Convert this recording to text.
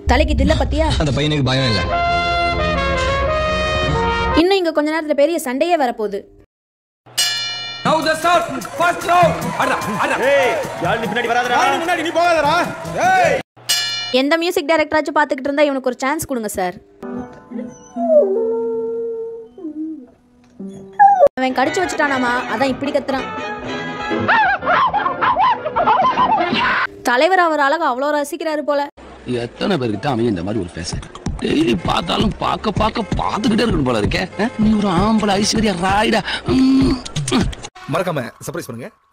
தலைக்கு தில்ல பத்தியா அந்த பையனுக்கு பயம் இல்லை இன்னும் இங்க கொஞ்ச நேரத்துல பெரிய சண்டையே வரப்போகுது எந்த மியூசிக் டைரக்டராச்சும் பார்த்துக்கிட்டு இருந்தா இவனுக்கு ஒரு சான்ஸ் கொடுங்க சார் அவன் கடிச்சு வச்சுட்டானாமா அதான் இப்படி கத்துறான் தலைவர் அவர் அழகா அவ்வளோ ரசிக்கிறாரு போல எத்தனை பேர்கிட்ட அவன் இந்த மாதிரி ஒரு பேச டெய்லி பார்த்தாலும் பார்க்க பார்க்க பார்த்துக்கிட்டே இருக்கணும் போல இருக்கே நீ ஒரு ஆம்பளை ஐஸ்வர்யா ராய்டா மறக்காம சர்ப்ரைஸ் பண்ணுங்க